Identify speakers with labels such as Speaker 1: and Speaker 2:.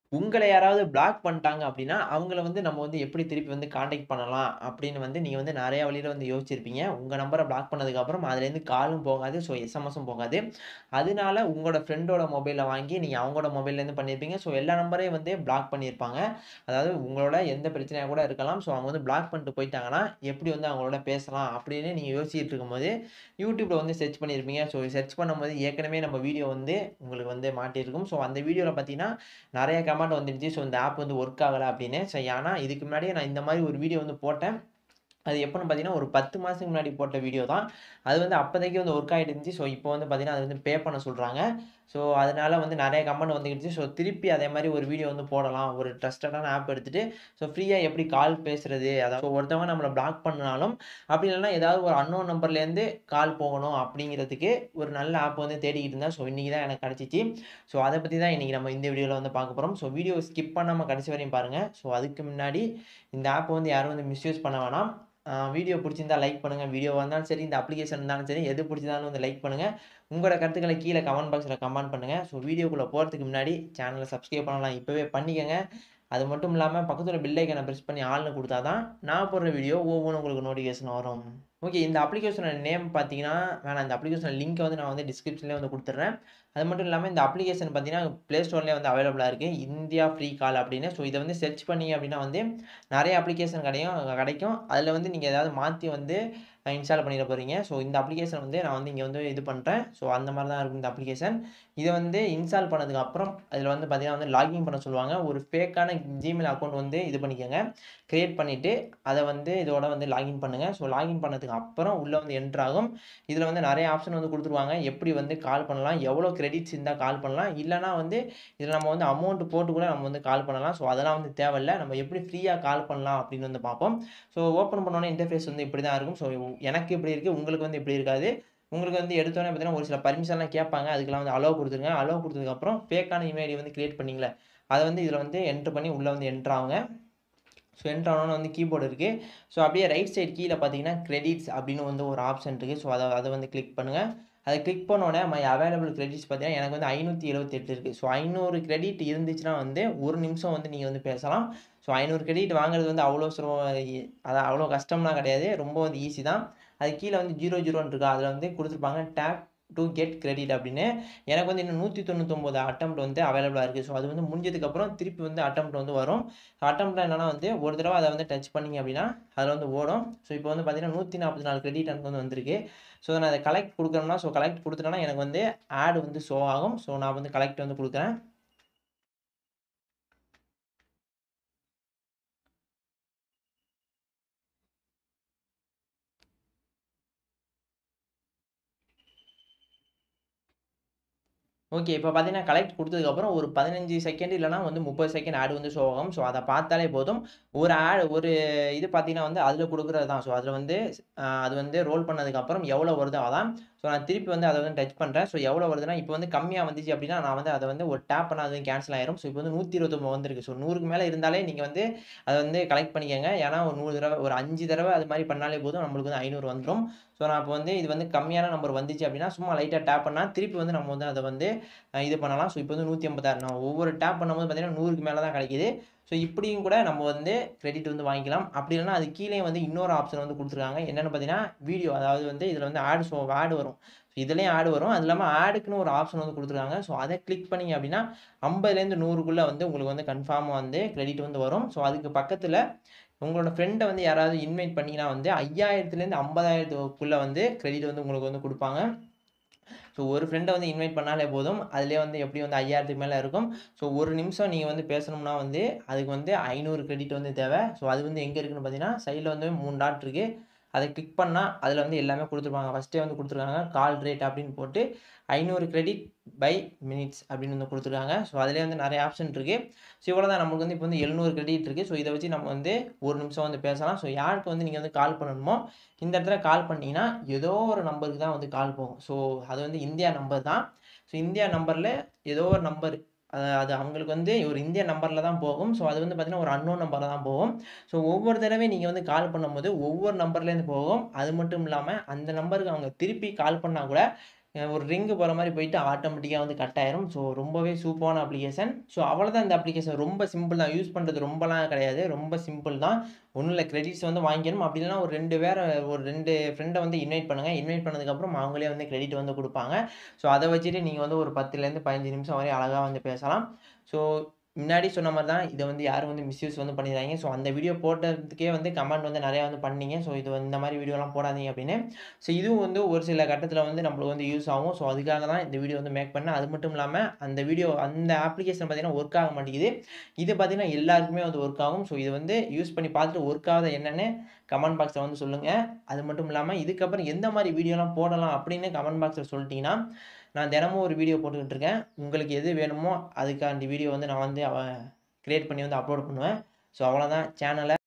Speaker 1: உங்கள யாராவது பிளாக் பண்ணிட்டாங்க அப்படின்னா, அவங்கள வந்து நம்ம வந்து எப்படி திருப்பி வந்து கான்டாக்ட் பண்ணலாம் அப்படின்னு வந்து நீங்க வந்து நெறைய வழியில வந்து யோசிச்சிருப்பீங்க. உங்க நம்பர பிளாக் பண்ணதுக்கப்புறம் அதுலேருந்து காலும் போகாது. ஸோ எஸ்எம்எஸும் போகாது. அதனால உங்களோட ஃப்ரெண்டோட மொபைல வாங்கி நீங்க அவங்களோட மொபைல்லேருந்து பண்ணியிருப்பீங்க. ஸோ எல்லா நம்பரையும் வந்து பிளாக் பண்ணியிருப்பாங்க. அதாவது உங்களோட எந்த பிரச்சனையா கூட இருக்கலாம். ஸோ அவங்க வந்து பிளாக் பண்ணிட்டு போயிட்டாங்கன்னா, எப்படி வந்து அவங்களோட பேசலாம் அப்படின்னு நீங்க யோசிச்சுட்டு இருக்கும்போது, YouTubeல வந்து சர்ச் பண்ணியிருப்பீங்க. ஸோ சர்ச் பண்ணும்போது ஏற்கனவே நம்ம வீடியோ வந்து உங்களுக்கு வந்து மாட்டியிருக்கும். ஸோ அந்த வீடியோல பார்த்தீங்கன்னா, நெறைய கமெண்ட் வந்துருந்துச்சு. ஸோ இந்த ஆப் வந்து ஒர்க் ஆகல அப்படின்னு. ஸோ ஆனா இதுக்கு முன்னாடியே நான் இந்த மாரி ஒரு வீடியோ வந்து போட்டேன். அது எப்பன்னு பார்த்தீங்கன்னா, ஒரு 10 மாசத்துக்கு முன்னாடி போட்ட வீடியோ தான். அது வந்து அப்போதைக்கு வந்து ஒர்க் ஆயிட்டு இருந்துச்சு. ஸோ இப்போ வந்து பார்த்தீங்கன்னா, அது வந்து பே பண்ண சொல்றாங்க. ஸோ அதனால வந்து நெறைய கமெண்ட் வந்துருச்சு. ஸோ திருப்பி அதே மாரி ஒரு வீடியோ வந்து போடலாம். ஒரு ட்ரஸ்டடான ஆப் எடுத்துட்டு, ஸோ ஃப்ரீயா எப்படி கால் பேசுறது? அதாவது ஒருத்தவங்க நம்மள பிளாக் பண்ணாலும், அப்படி இல்லன்னா ஏதாவது ஒரு அன்னோன் நம்பர்லேருந்து கால் போகணும் அப்படிங்கிறதுக்கு ஒரு நல்ல ஆப் வந்து தேடிக்கிட்டு இருந்தேன். ஸோ இன்னைக்கு தான் எனக்கு கிடைச்சிச்சு. ஸோ அத பத்தி தான் இன்னைக்கு நம்ம இந்த வீடியோல வந்து பார்க்க போறோம். ஸோ வீடியோவ ஸ்கிப் பண்ணாம கடைசி வரையும் பாருங்க. ஸோ அதுக்கு முன்னாடி இந்த ஆப்ப வந்து யாரும் வந்து மிஸ்யூஸ் பண்ண வேணாம். அ வீடியோ புடிச்சிருந்தா லைக் பண்ணுங்க. வீடியோவா இருந்தாலும் சரி, இந்த அப்ளிகேஷன் இருந்தாலும் சரி, எது புடிச்சிருந்தாலும் வந்து லைக் பண்ணுங்க. உங்களோட கருத்துக்கள கீழ கமெண்ட் பாக்ஸ்ல கமெண்ட் பண்ணுங்க. ஸோ வீடியோக்குள்ள போறதுக்கு முன்னாடி சேனல சப்ஸ்கிரைப் பண்ணலாம். இப்பவே பண்ணிக்கங்க. அது மட்டும் இல்லாம பக்கத்துல பெல் ஐகான பிரஸ் பண்ணி ஆல்ன்னு குடுத்தா தான், நான் போடுற வீடியோ ஒவ்வொன்னும் உங்களுக்கு நோட்டிஃபிகேஷன் வரும். ஓகே. இந்த அப்ளிகேஷனோட நேம் பார்த்தீங்கன்னா, வேணாம் இந்த அப்ளிகேஷன் லிங்க்க வந்து நான் வந்து டிஸ்கிரிப்ஷன்லேயே வந்து குடுத்துடுறேன். அது மட்டும் இல்லாம இந்த அப்ளிகேஷன் பார்த்தீங்கன்னா, Play Storeலயே வந்து அவைலபிளா இருக்கு. இந்தியா ஃப்ரீ கால் அப்படின்னு. ஸோ இத வந்து சர்ச் பண்ணீங்க அப்படின்னா வந்து, நெறைய அப்ளிகேஷன் கிடையும் கிடைக்கும். அதுல வந்து நீங்க ஏதாவது மாத்தி வந்து இன்ஸ்டால் பண்ணிற போறீங்க. ஸோ இந்த அப்ளிகேஷன் வந்து நான் வந்து இங்க வந்து இது பண்றேன். ஸோ அந்த மாரி தான் இருக்கும் இந்த அப்ளிகேஷன். இத வந்து இன்ஸ்டால் பண்ணதுக்கு அப்புறம், அதுல வந்து பார்த்தீங்கன்னா வந்து லாகின் பண்ண சொல்லுவாங்க. ஒரு ஃபேக்கான Gmail அக்கவுண்ட் வந்து இது பண்ணிக்கங்க. கிரியேட் பண்ணிட்டு, அத வந்து இதோட வந்து லாகின் பண்ணுங்க. ஸோ லாகின் பண்ணதுக்கு அப்புறம் உள்ள வந்து என்டர் ஆகும். இதுல வந்து நெறைய ஆப்ஷன் வந்து குடுத்துருவாங்க. எப்படி வந்து கால் பண்ணலாம்? எவ்வளோ கிரெடிட்ஸ் இருந்தா கால் பண்ணலாம்? இல்லன்னா வந்து இதுல நம்ம வந்து அமௌண்ட் போட்டு கூட நம்ம வந்து கால் பண்ணலாம். ஸோ அதெல்லாம் வந்து தேவையில்ல. நம்ம எப்படி ஃப்ரீயா கால் பண்ணலாம் அப்படின்னு வந்து பார்ப்போம். ஸோ ஓப்பன் பண்ணோனே இன்டர்ஃபேஸ் வந்து இப்படி தான் இருக்கும். ஸோ எனக்கு இப்படி இருக்கு. உங்களுக்கு வந்து இப்படி இருக்காது. உங்களுக்கு வந்து எடுத்தோனே பார்த்தீங்கன்னா, ஒரு சில பர்மிஷன்லாம் கேட்பாங்க. அதுக்கெல்லாம் வந்து அலோவ் குடுத்துருங்க. அலோவ் குடுத்ததுக்கப்புறம் ஃபேக்கான இமெயில் ஐடி வந்து கிரியேட் பண்ணீங்கல்ல, அத வந்து இதுல வந்து என்டர் பண்ணி உள்ள வந்து என்டர் ஆகுங்க. ஸோ என்டர் ஆனோனே வந்து கீபோர்ட் இருக்கு. ஸோ அப்படியே ரைட் சைடு கீழ பார்த்தீங்கன்னா, கிரெடிட்ஸ் அப்படின்னு வந்து ஒரு ஆப்ஷன் இருக்கு. ஸோ அத அத வந்து கிளிக் பண்ணுங்க. அத கிளிக் பண்ணோனே மை அவைலபிள் கிரெடிட்ஸ் பார்த்தீங்கன்னா, எனக்கு வந்து 578 இருக்கு. ஸோ 500 கிரெடிட் இருந்துச்சுன்னா வந்து, 1 நிமிஷம் வந்து நீங்க வந்து பேசலாம். ஸோ 500 கிரெடிட் வாங்குறது வந்து அவ்வளோ சுலபம் அதான் அவ்வளோ கஷ்டம்லாம் கிடையாது. ரொம்ப வந்து ஈஸி தான். அதுக்கு கீழ வந்து 00ன்னு இருக்கா, அதுல வந்து குடுத்துருப்பாங்க டேப் டூ கெட் கிரெடிட் அப்படின்னு. எனக்கு வந்து இன்னும் 199 அட்டெம்ப்ட் வந்து அவைலபிளா இருக்கு. ஸோ அது வந்து முடிஞ்சதுக்கப்புறம் திருப்பி வந்து அட்டெம்ப்ட் வந்து வரும். அட்டெம்ப்ட்னா என்னன்னா வந்து, ஒரு தடவ அத வந்து டச் பண்ணீங்க அப்படின்னா, அதுல வந்து ஓடும். ஸோ இப்போ வந்து பார்த்தீங்கன்னா, 144 கிரெடிட் எனக்கு வந்து வந்திருக்கு. ஸோ நான் அத கலெக்ட் குடுக்கணும்னா, ஸோ கலெக்ட் குடுத்துட்டேன்னா எனக்கு வந்து ஆட் வந்து ஷோ ஆகும். ஸோ நான் வந்து கலெக்ட் வந்து குடுக்குறேன். ஓகே. இப்ப பார்த்தீங்கன்னா, கலெக்ட் குடுத்ததுக்கப்புறம் ஒரு 15 செகண்ட் இல்லன்னா வந்து 30 செகண்ட் ஆட் வந்து ஷோ ஆகும். ஸோ அத பார்த்தாலே போதும். ஒரு ஆட் ஒரு இது பார்த்தீங்கன்னா வந்து அதுல குடுக்குறது தான். ஸோ அதுல வந்து அ அது வந்து ரோல் பண்ணதுக்கப்புறம் எவ்வளோ வருதோ அதான். ஸோ நான் திருப்பி வந்து அத வந்து டச் பண்றேன். ஸோ எவ்வளோ வருதுன்னா, இப்போ வந்து கம்மியா வந்துச்சு அப்படின்னா, நான் வந்து அத வந்து ஒரு டேப் பண்ணா அது கேன்சல் ஆயிரும். ஸோ இப்போ வந்து 129 வந்திருக்கு. ஸோ 100க்கு மேல இருந்தாலே நீங்க வந்து அத வந்து கலெக்ட் பண்ணிக்கங்க. ஏன்னா ஒரு 100 தடவ ஒரு 5 தடவ அது மாரி பண்ணாலே போதும். நம்மளுக்கு வந்து 500 வந்துரும். ஸோ நான் இப்ப வந்து இது வந்து கம்மியான நம்பர் வந்துச்சு அப்படின்னா, சும்மா லைட்டா டேப் பண்ணா திருப்பி வந்து நம்ம வந்து அத வந்து அ இது பண்ணலாம். ஸோ இப்போ வந்து 186 நான் ஒவ்வொரு டேப் பண்ணும்போது பார்த்தீங்கன்னா, 100க்கு மேல தான் கிடைக்குது. ஸோ இப்படியும் கூட நம்ம வந்து கிரெடிட் வந்து வாங்கிக்கலாம். அப்படி இல்லன்னா, அது கீழயே வந்து இன்னொரு ஆப்ஷன் வந்து குடுத்துருக்காங்க. என்னன்னு பார்த்தீங்கன்னா, வீடியோ அதாவது வந்து இதுல வந்து ஆட் ஷோ ஆட் வரும். இதுலயும் ஆட் வரும். அது இல்லாம ஆடுக்குன்னு ஒரு ஆப்ஷன் வந்து குடுத்துருக்காங்க. ஸோ அத கிளிக் பண்ணீங்க அப்படின்னா, 50லேருந்து 100க்குள்ள வந்து உங்களுக்கு வந்து கன்ஃபார்மா வந்து கிரெடிட் வந்து வரும். ஸோ அதுக்கு பக்கத்துல உங்களோட ஃப்ரெண்ட வந்து யாராவது இன்வைட் பண்ணீங்கன்னா வந்து 5000த்துலேருந்து 50,000த்துக்குள்ள வந்து கிரெடிட் வந்து உங்களுக்கு வந்து குடுப்பாங்க. ஸோ ஒரு ஃப்ரெண்ட வந்து இன்வைட் பண்ணாலே போதும். அதிலயே வந்து எப்படியும் வந்து 5000த்துக்கு மேல இருக்கும். ஸோ 1 நிமிஷம் நீங்க வந்து பேசணும்னா வந்து, அதுக்கு வந்து 500 கிரெடிட் வந்து தேவ. ஸோ அது வந்து எங்க இருக்குன்னு பார்த்தீங்கன்னா, சைட்ல வந்து 3 டாட் இருக்கு. அத கிளிக் பண்ணா, அதுல வந்து எல்லாமே குடுத்துருப்பாங்க. ஃபர்ஸ்ட்டே வந்து குடுத்துருக்காங்க. கால் ரேட் அப்படின்னு போட்டு 500 கிரெடிட் பை மினிட்ஸ் அப்படின்னு வந்து குடுத்துருக்காங்க. ஸோ அதிலயே வந்து நெறைய ஆப்ஷன் இருக்கு. ஸோ இவ்வளோதான் நமக்கு வந்து இப்போ வந்து 700 கிரெடிட் இருக்கு. ஸோ இத வச்சு நம்ம வந்து 1 நிமிஷம் வந்து பேசலாம். ஸோ யாருக்கு வந்து நீங்க வந்து கால் பண்ணணுமோ, இந்த இடத்துல கால் பண்ணீங்கன்னா, ஏதோ ஒரு நம்பருக்கு தான் வந்து கால் போகும். ஸோ அது வந்து இந்தியா நம்பர் தான். ஸோ இந்தியா நம்பர்ல ஏதோ ஒரு நம்பர் அ அது அவங்களுக்கு வந்து ஒரு இந்திய நம்பர்ல தான் போகும். ஸோ அது வந்து பார்த்தீங்கன்னா, ஒரு அன்னோன் நம்பர்ல தான் போகும். ஸோ ஒவ்வொரு தடவையும் நீங்க வந்து கால் பண்ணும்போது, ஒவ்வொரு நம்பர்லேருந்து போகும். அது மட்டும் இல்லாம, அந்த நம்பருக்கு அவங்க திருப்பி கால் பண்ணா கூட, ஒரு ரிங்கு போகிற மாதிரி போயிட்டு ஆட்டோமேட்டிக்காக வந்து கட் ஆயிரும் ஸோ ரொம்பவே சூப்பரான அப்ளிகேஷன் ஸோ அவ்வளோதான் இந்த அப்ளிகேஷன் ரொம்ப சிம்பிள் தான் யூஸ் பண்ணுறது ரொம்பலாம் கிடையாது ரொம்ப சிம்பிள் தான் ஒன்றும் இல்லை கிரெடிட்ஸ் வந்து வாங்கிக்கணும் அப்படி இல்லைனா ஒரு ரெண்டு பேரை ஒரு ரெண்டு ஃப்ரெண்டை வந்து இன்வைட் பண்ணுங்கள் இன்வைட் பண்ணதுக்கப்புறம் அவங்களே வந்து கிரெடிட் வந்து கொடுப்பாங்க ஸோ அதை வச்சுட்டு நீங்கள் வந்து ஒரு பத்துலேருந்து பதினஞ்சு நிமிஷம் வரை அழகாக வந்து பேசலாம் ஸோ முன்னாடி சொன்ன மாதிரி தான் இதை வந்து யாரும் வந்து மிஸ்யூஸ் வந்து பண்ணிடுறாங்க ஸோ அந்த வீடியோ போட்டதுக்கே வந்து கமெண்ட் வந்து நிறையா வந்து பண்ணீங்க ஸோ இது வந்து இந்த மாதிரி வீடியோலாம் போடாதீங்க அப்படின்னு ஸோ இதுவும் வந்து ஒரு சில கட்டத்தில் வந்து நம்மளுக்கு வந்து யூஸ் ஆகும் ஸோ அதுக்காக தான் இந்த வீடியோ வந்து மேக் பண்ணேன் அது மட்டும் இல்லாமல் அந்த வீடியோ அந்த அப்ளிகேஷன் பார்த்தீங்கன்னா ஒர்க் ஆக மாட்டேங்குது இது பார்த்தீங்கன்னா எல்லாருக்குமே வந்து ஒர்க் ஆகும் ஸோ இது வந்து யூஸ் பண்ணி பார்த்துட்டு ஒர்க் ஆகாத என்னென்னு கமெண்ட் பாக்ஸில் வந்து சொல்லுங்கள் அது மட்டும் இல்லாமல் இதுக்கப்புறம் எந்த மாதிரி வீடியோலாம் போடலாம் அப்படின்னு கமெண்ட் பாக்ஸில் சொல்லிட்டீங்கன்னா நான் தினமும் ஒரு வீடியோ போட்டுக்கிட்டு இருக்கேன் உங்களுக்கு எது வேணுமோ அதுக்காண்டி வீடியோ வந்து நான் வந்து க்ரியேட் பண்ணி வந்து அப்லோட் பண்ணுவேன் ஸோ அவ்வளோதான் சேனலை